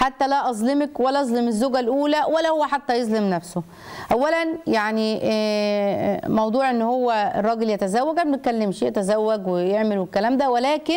حتى لا اظلمك ولا اظلم الزوجه الاولى ولا هو حتى يظلم نفسه اولا يعني آه، موضوع ان هو الراجل يتزوج ما بنتكلمش يتزوج ويعمل والكلام ده ولكن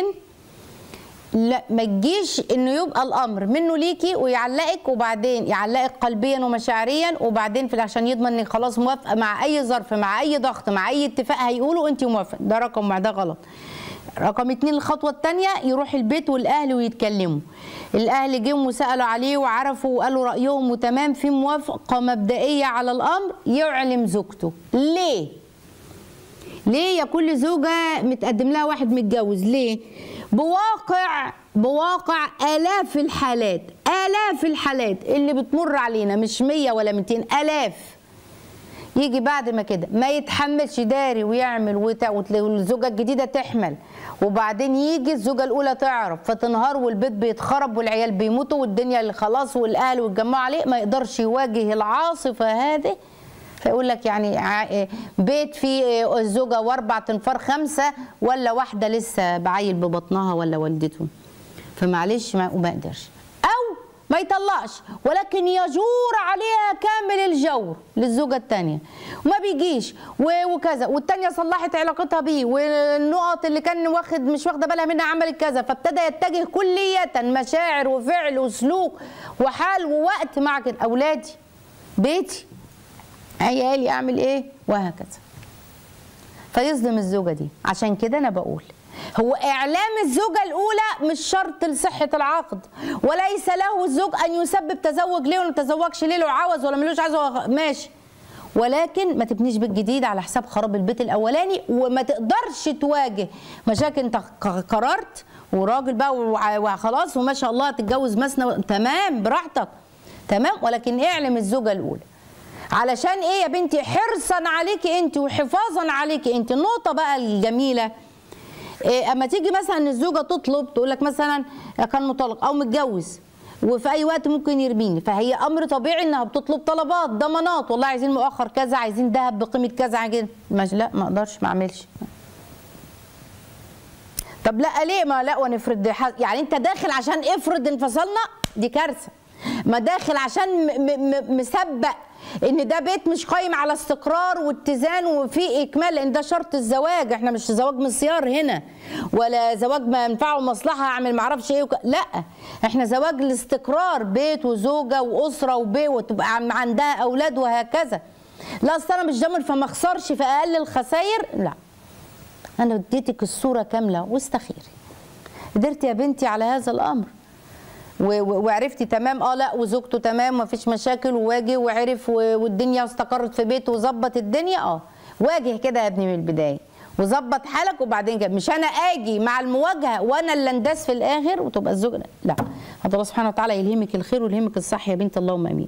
لا ما تجيش انه يبقى الامر منه ليكي ويعلقك وبعدين يعلقك قلبيا ومشاعريا وبعدين في عشان يضمن انك خلاص موافقه مع اي ظرف مع اي ضغط مع اي اتفاق هيقوله انت موافقه ده رقم واحد ده غلط رقم اتنين الخطوة التانية يروح البيت والأهل ويتكلموا الأهل جم وسألوا عليه وعرفوا وقالوا رأيهم وتمام في موافقة مبدئية على الأمر يعلم زوجته ليه؟ ليه يا كل زوجة متقدم لها واحد متجوز ليه بواقع بواقع آلاف الحالات آلاف الحالات اللي بتمر علينا مش مية ولا 200 آلاف يجي بعد ما كده ما يتحملش داري ويعمل وت- وت- والزوجة الجديدة تحمل وبعدين يجي الزوجة الأولى تعرف فتنهار والبيت بيتخرب والعيال بيموتوا والدنيا اللي خلاص والأهل ويتجمعوا عليه ما يقدرش يواجه العاصفة هذه فيقول لك يعني ع- بيت فيه الزوجة وأربع تنفار خمسة ولا واحدة لسه بعيل ببطنها ولا والدته فمعلش ما وما يقدرش أو ما يطلقش ولكن يجور عليها كامل الجور للزوجة التانية وما بيجيش و- وكذا والتانية صلحت علاقتها بيه والنقط اللي كان واخد مش واخدة بالها منها عملت كذا فابتدى يتجه كلية مشاعر وفعل وسلوك وحال ووقت مع كده أولادي بيتي عيالي أعمل إيه وهكذا فيظلم الزوجة دي عشان كده أنا بقول هو إعلام الزوجة الأولى مش شرط لصحة العقد وليس له الزوج أن يسبب تزوج ليه ولا ما تزوجش ليه لو عاوز ولا ملوش عاوز هو ماشي ولكن ما تبنيش بيت جديد على حساب خراب البيت الأولاني وما تقدرش تواجه مشاكل أنت ق- قررت وراجل بقى وع- وخلاص وما شاء الله تتجوز مثنى تمام براحتك تمام ولكن اعلم الزوجة الأولى علشان ايه يا بنتي حرصا عليكي انت وحفاظا عليكي انت النقطه بقى الجميله إيه اما تيجي مثلا الزوجه تطلب تقول لك مثلا كان مطلق او متجوز وفي اي وقت ممكن يرميني فهي امر طبيعي انها بتطلب طلبات ضمانات والله عايزين مؤخر كذا عايزين ذهب بقيمه كذا عايزين ماشي لا ما اقدرش ما اعملش طب لا ليه ما لا ونفرض دي ح- يعني انت داخل عشان افرض انفصلنا دي كارثه ما داخل عشان م- م- م- مسبق ان ده بيت مش قايم على استقرار واتزان وفي اكمال لان ده شرط الزواج احنا مش زواج مسيار هنا ولا زواج منفعه ومصلحه اعمل معرفش ايه وك... لا احنا زواج الاستقرار بيت وزوجه واسره وبيت وتبقى عم- عندها اولاد وهكذا لا اصل انا مش ضامن فما اخسرش فاقل الخساير لا انا اديتك الصوره كامله واستخيري قدرت يا بنتي على هذا الامر و- و- وعرفتي تمام اه لا وزوجته تمام مفيش مشاكل وواجه وعرف و- والدنيا استقرت في بيته وظبط الدنيا اه واجه كده يا ابني من البدايه وظبط حالك وبعدين كده مش انا اجي مع المواجهه وانا اللي انداس في الاخر وتبقى الزوجه لا هذا الله سبحانه وتعالى يلهمك الخير ويلهمك الصح يا بنت اللهم امين